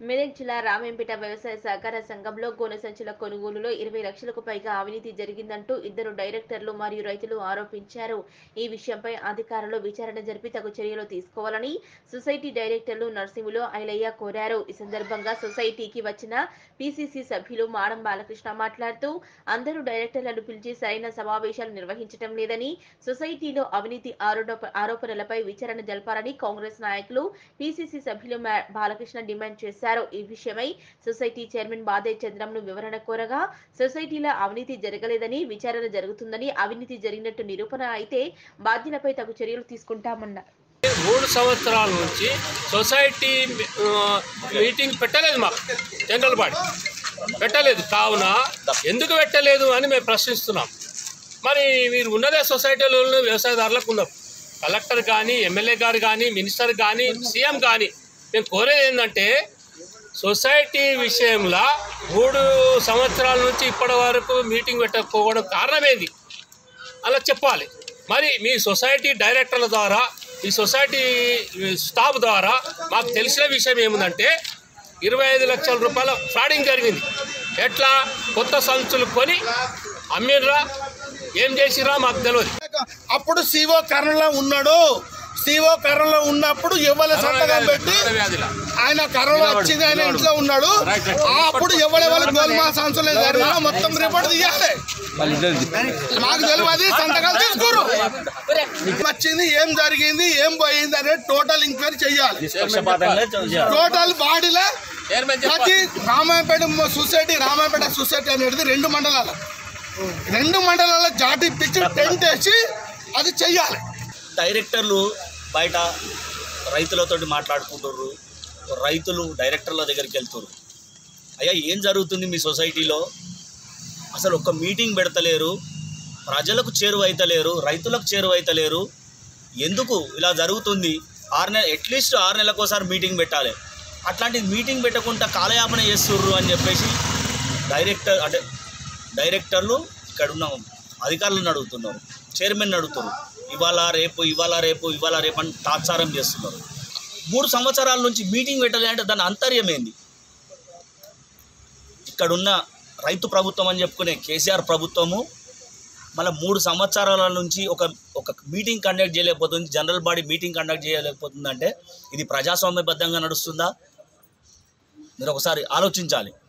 మెదక్ జిల్లా రామేంపేట వ్యవసాయ సహకార సంఘంలో గోనె సంచుల కొనుగోలులో ఇరవై లక్షలకు పైగా అవినీతి జరిగిందంటూ ఇద్దరు డైరెక్టర్లు మరియు రైతులు ఆరోపించారు ఈ విషయంపై అధికారులు విచారణ జరిపి తగు చర్యలు తీసుకోవాలని సొసైటీ డైరెక్టర్లు నర్సింహులు ఐలయ్య కోరారు ఈ సందర్భంగా సొసైటీకి వచ్చిన పిసిసి సభ్యులు మాడం బాలకృష్ణ మాట్లాడుతూ అందరూ డైరెక్టర్లను పిలిచి సరైన సమావేశాలు నిర్వహించడం లేదని సొసైటీలో అవినీతి ఆరోప ఆరోపణలపై విచారణ జరపాలని కాంగ్రెస్ నాయకులు పిసిసి సభ్యులు మా- బాలకృష్ణ డిమాండ్ చేశారు ఈ విషయమై సొసైటీ చైర్మన్ బాదే చంద్రంను వివరణ కోరగా సొసైటీలో అవినీతి జరగలేదని విచారణ జరుగుతుందని అవినీతి జరిగినట్టు నిరూపణ అయితే బాధ్యులపై తగు చర్యలు తీసుకుంటామన్నారు మూడు సంవత్సరాల నుంచి సొసైటీ ఆ, మీటింగ్ పెట్టలేదు మాకు జనరల్ బాడీ పెట్టలేదు కావున ఎందుకు పెట్టలేదు అని మేము ప్రశ్నిస్తున్నాం మరి మీరు ఉన్నదే సొసైటీలో ఉన్న వ్యవసాయదారులకు ఉన్నారు కలెక్టర్ కానీ ఎమ్మెల్యే గారు కానీ మినిస్టర్ కానీ సీఎం కానీ మేము కోరేది ఏంటంటే సొసైటీ విషయంలో మూడు సంవత్సరాల నుంచి ఇప్పటి వరకు మీటింగ్ పెట్టకపోవడం కారణమేంది అలా చెప్పాలి మరి మీ సొసైటీ డైరెక్టర్ల ద్వారా ఈ సొసైటీ స్టాఫ్ ద్వారా మాకు తెలిసిన విషయం ఏముందంటే ఇరవై ఐదు లక్షల రూపాయల ఫ్రాడింగ్ జరిగింది ఎట్లా కొత్త సంచులు కొని అమ్మిర్రా ఏం చేసిరా మాకు తెలియదు అప్పుడు సిఓ కర్నలో ఉన్నాడు సిఓ కర్నలో ఉన్నప్పుడు ఎవరి సంతకం పెట్టి వ్యాధిలా ఆయన కరోనా వచ్చింది ఆయన ఇంట్లో ఉన్నాడు ఆ అప్పుడు ఎవరెవరు గోల్మా సంస్థలు జరిగినా మొత్తం రిపోర్ట్ తీయాలి మాకు తెలియదు సంతకాలు తీసుకోరు వచ్చింది ఏం జరిగింది ఏం పోయింది అనేది టోటల్ ఎంక్వైరీ చెయ్యాలి టోటల్ బాడీలో చైర్మన్ ప్రతి రామాయపేట సొసైటీ రామాయపేట సొసైటీ అనేది రెండు మండలాలు రెండు మండలాల జాటి పిచ్చి టెంట్ వేసి అది చెయ్యాలి డైరెక్టర్లు బయట రైతులతోటి మాట్లాడుకుంటుర్రు రైతులు డైరెక్టర్ల దగ్గరికి వెళ్తుర్రు అయ్యా ఏం జరుగుతుంది మీ సొసైటీలో అసలు ఒక్క మీటింగ్ పెడతలేరు ప్రజలకు చేరువైతలేరు రైతులకు చేరువైతలేరు ఎందుకు ఇలా జరుగుతుంది ఆరు నెల అట్లీస్ట్ ఆరు నెలలకోసారి మీటింగ్ పెట్టాలి అట్లాంటి మీటింగ్ పెట్టకుండా కాలయాపన చేస్తుర్రు అని చెప్పేసి డైరెక్టర్ అంటే డైరెక్టర్లు ఇక్కడ ఉన్న అధికారులను అడుగుతున్నారు చైర్మన్ అడుగుతున్నారు ఇవాళ రేపు ఇవాళ రేపు ఇవాళ రేపు అని తాత్సారం చేస్తున్నారు మూడు సంవత్సరాల నుంచి మీటింగ్ పెట్టాలి అంటే దాని అంతర్యం ఏంది ఇక్కడున్న రైతు ప్రభుత్వం అని చెప్పుకునే కేసీఆర్ ప్రభుత్వము మళ్ళీ మూడు సంవత్సరాల నుంచి ఒక ఒక మీటింగ్ కండక్ట్ చేయలేకపోతుంది జనరల్ బాడీ మీటింగ్ కండక్ట్ చేయలేకపోతుంది అంటే ఇది ప్రజాస్వామ్యబద్ధంగా నడుస్తుందా మీరు ఒకసారి ఆలోచించాలి